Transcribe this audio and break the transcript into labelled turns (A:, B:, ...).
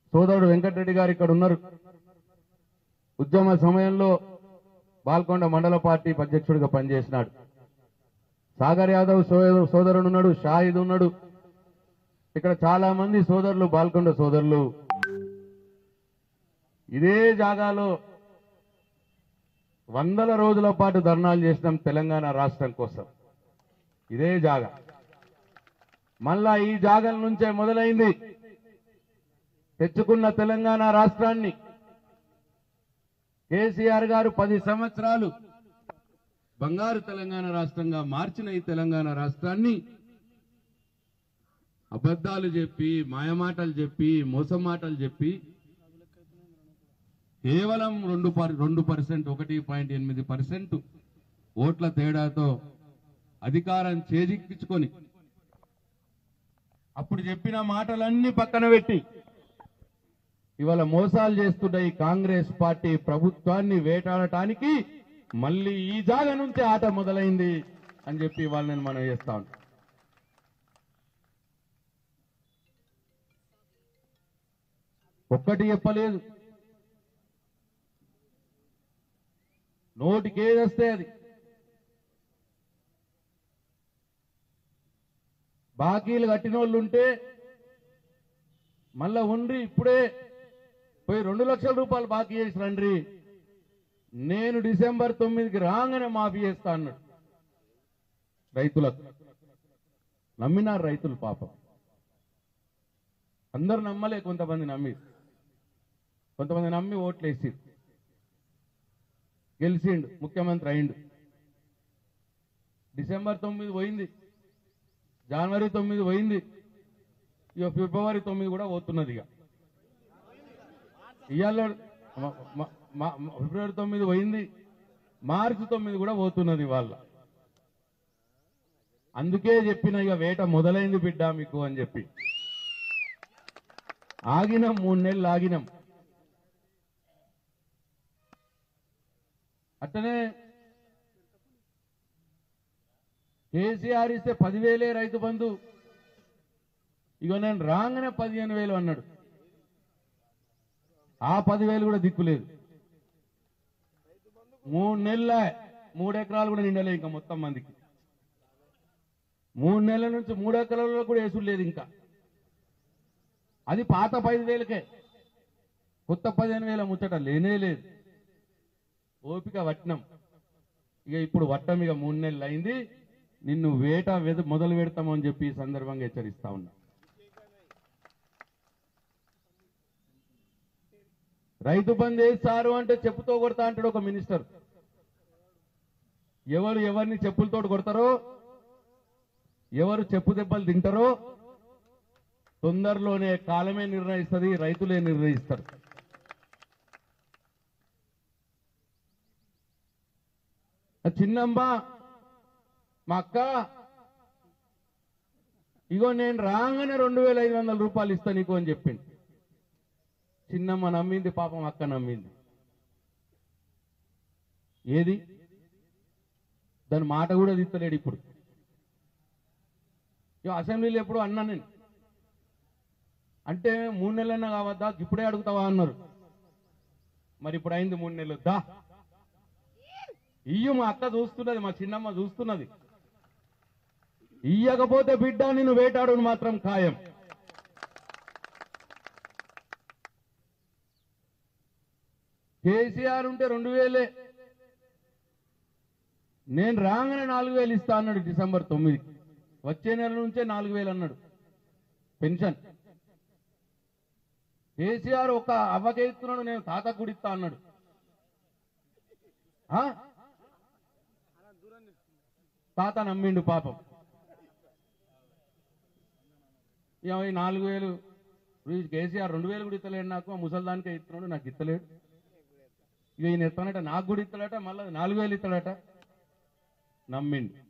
A: సోదరుడు వెంకటరెడ్డి గారు ఇక్కడ ఉన్నారు ఉద్యమ సమయంలో బాల్కొండ మండల పార్టీ అధ్యక్షుడిగా పనిచేసినాడు సాగర్ యాదవ్ సో- సోదరుడు ఉన్నాడు షాహిద్ ఉన్నాడు ఇక్కడ చాలా మంది సోదరులు బాల్కొండ సోదరులు ఇదే జాగాలో వందల రోజుల పాటు ధర్నాలు చేసినాం తెలంగాణ రాష్ట్రం కోసం ఇదే జాగా మళ్ళా ఈ జాగల నుంచే మొదలైంది తెచ్చుకున్న తెలంగాణ రాష్ట్రాన్ని కేసీఆర్ గారు పది సంవత్సరాలు బంగారు తెలంగాణ రాష్ట్రంగా మార్చిన ఈ తెలంగాణ రాష్ట్రాన్ని అబద్ధాలు చెప్పి మాయమాటలు చెప్పి మోసం మాటలు చెప్పి కేవలం రెండు పర్ రెండు పర్సెంట్ ఒకటి పాయింట్ ఎనిమిది పర్సెంట్ ఓట్ల తేడాతో అధికారం చేజిక్కించుకొని అప్పుడు చెప్పిన మాటలన్నీ పక్కన పెట్టి ఇవాళ మోసాలు చేస్తున్న ఈ కాంగ్రెస్ పార్టీ ప్రభుత్వాన్ని వేటాడటానికి మళ్ళీ ఈ జాగ నుంచే ఆట మొదలైంది అని చెప్పి ఇవాళ నేను మనం చేస్తాను ఒక్కటి చెప్పలేదు నోటికి ఏది వస్తే అది బాకీలు కట్టిన వాళ్ళు ఉంటే మళ్ళా ఉండ్రి ఇప్పుడే పోయి రెండు లక్షల రూపాయలు బాకీ చేసి రండ్రి నేను డిసెంబర్ తొమ్మిదికి రాగానే మాఫీ చేస్తా అన్నాడు రైతులకు నమ్మినారు రైతులు పాపం అందరు నమ్మలే కొంతమంది నమ్మి కొంతమంది నమ్మి ఓట్లేసి గెలిచిండు ముఖ్యమంత్రి అయిండు డిసెంబర్ తొమ్మిది పోయింది జనవరి తొమ్మిది పోయింది ఇక ఫిబ్రవరి తొమ్మిది కూడా పోతున్నది ఇక ఇవాళ మ- మ- మ- ఫిబ్రవరి తొమ్మిది పోయింది మార్చి తొమ్మిది కూడా పోతున్నది ఇవాళ అందుకే చెప్పిన ఇక వేట మొదలైంది బిడ్డ మీకు అని చెప్పి ఆగినాం మూడు నెలలు ఆగినాం అట్టనే కేసీఆర్ ఇస్తే పదివేలే రైతు బంధు ఇగో నేను రాగానే పదిహేను వేలు అన్నాడు ఆ పదివేలు కూడా దిక్కులేదు మూడు నెలల మూడు ఎకరాలు కూడా నిండలే ఇంకా మొత్తం మందికి మూడు నెలల నుంచి మూడు ఎకరాలలో కూడా వేసుడు లేదు ఇంకా అది పాత పది వేలకే కొత్త పదిహేను వేల ముచ్చట లేనే లేదు ఓపిక వట్నం ఇక ఇప్పుడు వట్టం ఇక మూడు నెలలు అయింది నిన్ను వేట వెద మొదలు పెడతాము అని చెప్పి ఈ సందర్భంగా హెచ్చరిస్తా ఉన్నా రైతు బంద్ వేస్తారు అంటే చెప్పుతో కొడతా అంటాడు ఒక మినిస్టర్ ఎవరు ఎవరిని చెప్పులతో కొడతారో ఎవరు చెప్పు దెబ్బలు తింటారో తొందరలోనే కాలమే నిర్ణయిస్తుంది రైతులే నిర్ణయిస్తారు ఆ చిన్నమ్మ మా అక్క ఇగో నేను రాగానే రెండు వేల ఐదు వందల రూపాయలు ఇస్తా నీకు అని చెప్పింది చిన్నమ్మ నమ్మింది పాపం అక్క నమ్మింది ఏది దాని మాట కూడా తీస్తలేడు ఇప్పుడు ఇక అసెంబ్లీలో ఎప్పుడు అన్నా నేను అంటే మూడు నెలలన్నా కావద్దా ఇప్పుడే అడుగుతావా అన్నారు మరి ఇప్పుడు అయింది మూడు నెలలు దా ఇయ్యు మా అక్క చూస్తున్నది మా చిన్నమ్మ చూస్తున్నది ఇయ్యకపోతే బిడ్డ నిన్ను వేటాడు మాత్రం ఖాయం కేసీఆర్ ఉంటే రెండు వేలే నేను రాగానే నాలుగు వేలు ఇస్తా అన్నాడు డిసెంబర్ తొమ్మిది వచ్చే నెల నుంచే నాలుగు వేలు అన్నాడు పెన్షన్ కేసీఆర్ ఒక అవ్వకే ఇస్తున్నాడు నేను తాత గుడిస్తా అన్నాడు ఆ? తాత నమ్మిండు పాపం ఇక ఈ నాలుగు వేలు ఈ కేసీఆర్ రెండు వేలు కూడా ఇస్తలేడు నాకు ఆ ముసల్దానికే ఇస్తున్నాడు నాకు ఇస్తలేడు ఇక ఈయన ఇస్తానట నాకు కూడా ఇస్తాడట మళ్ళీ నాలుగు వేలు ఇస్తాడట నమ్మిండు